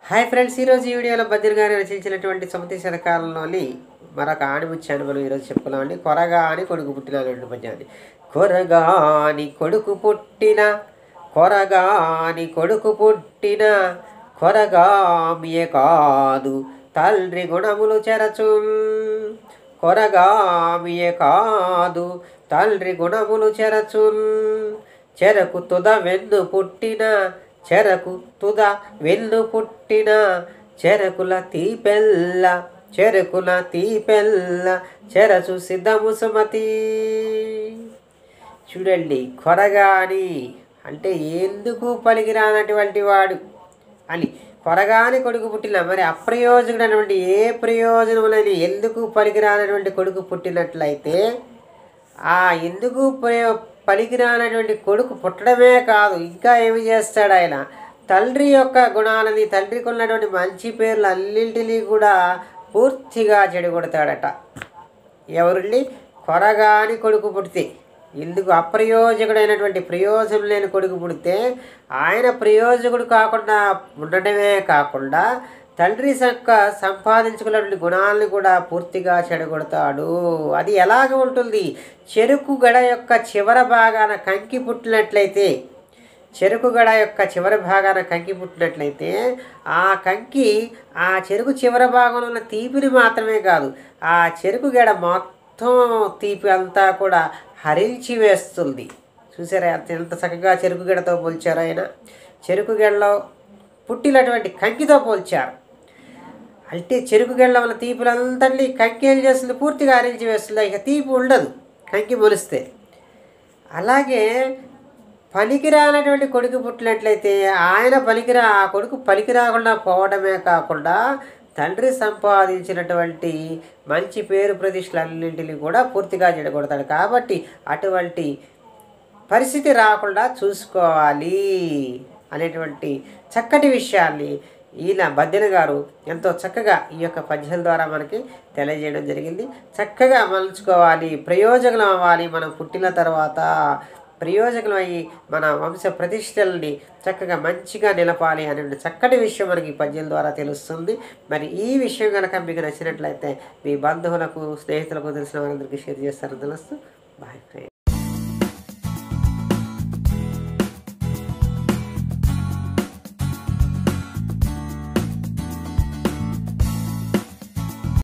hi friends ఈరోజు ఈ వీడియోలో బద్రి గారు రచించినటువంటి సుమతి శతకాలంలోని మరొక ఆణిముత్యాన్ని మనం ఈరోజు చెప్పుకున్నామండి కొరగా అని కొడుకు పుట్టిన రెండు పద్యాన్ని కొరగాని కొడుకు పుట్టిన కొరగాని కొడుకు పుట్టిన కొరగామియే కాదు తండ్రి గుణములు చెరచు కొరగామియే కాదు తండ్రి గుణములు చెరచున్ చెరకు తుద వెన్ను పుట్టిన చెరకు తుద వెన్ను పుట్టిన చెరకుల తీపెల్ల చెరకుల తీపెల్ల చెరచు సిద్ధము సుమతి చూడండి కొరగాని అంటే ఎందుకు పనికిరానటువంటి వాడు అని కొరగాని కొడుకు పుట్టిన మరి అప్రయోజకుడైనటువంటి ఏ ప్రయోజనములని ఎందుకు పనికిరానటువంటి కొడుకు పుట్టినట్లయితే ఆ ఎందుకు ప్రయో పనికిరానటువంటి కొడుకు పుట్టడమే కాదు ఇంకా ఏమి చేస్తాడు ఆయన తండ్రి యొక్క గుణాలని తండ్రికి ఉన్నటువంటి మంచి పేర్లు అన్నింటినీ కూడా పూర్తిగా చెడగొడతాడట ఎవరండి కొరగాని కొడుకు పుడితే ఎందుకు అప్రయోజకుడైనటువంటి ప్రయోజనం లేని కొడుకు పుడితే ఆయన ప్రయోజకుడు కాకుండా ఉండడమే కాకుండా తండ్రి యొక్క సంపాదించుకున్నటువంటి గుణాలను కూడా పూర్తిగా చెడగొడతాడు అది ఎలాగ ఉంటుంది చెరుకు గడ యొక్క చివర భాగాన కంకి పుట్టినట్లయితే చెరుకు గడ యొక్క చివరి భాగాన కంకి పుట్టినట్లయితే ఆ కంకి ఆ చెరుకు చివరి భాగంలో ఉన్న తీపిని మాత్రమే కాదు ఆ చెరుకు గడ మొత్తం తీపి అంతా కూడా హరించి వేస్తుంది చూసారా ఎంత ఎంత చక్కగా చెరుకు గడతో పోల్చారు ఆయన చెరుకు గడలో పుట్టినటువంటి కంకితో పోల్చారు అంటే చెరుకు గెళ్ళ వల్ల తీపులంతటి కంకి ఏం చేస్తుంది పూర్తిగా హరించి వేస్తుంది ఇక తీపి ఉండదు కంకి మొలిస్తే అలాగే పనికిరానటువంటి కొడుకు పుట్టినట్లయితే ఆయన పనికిరా ఆ కొడుకు పనికి రాకుండా పోవడమే కాకుండా తండ్రి సంపాదించినటువంటి మంచి పేరు ప్రతిష్టలన్నింటినీ కూడా పూర్తిగా చెడగొడతాడు కాబట్టి అటువంటి పరిస్థితి రాకుండా చూసుకోవాలి అనేటువంటి చక్కటి విషయాన్ని ఈయన బద్దెన గారు ఎంతో చక్కగా ఈ యొక్క పద్యాల ద్వారా మనకి తెలియజేయడం జరిగింది చక్కగా మలుచుకోవాలి ప్రయోజనం అవ్వాలి మనం పుట్టిన తర్వాత ప్రయోజనం అయ్యి మన వంశ ప్రతిష్టల్ని చక్కగా మంచిగా నిలపాలి అనే చక్కటి విషయం మనకి ఈ పద్యం ద్వారా తెలుస్తుంది మరి ఈ విషయం కనుక మీకు నచ్చినట్లయితే మీ బంధువులకు స్నేహితులకు తెలిసిన వారందరికీ షేర్ చేస్తారని తెలుస్తూ బాయ్ ఫ్రెండ్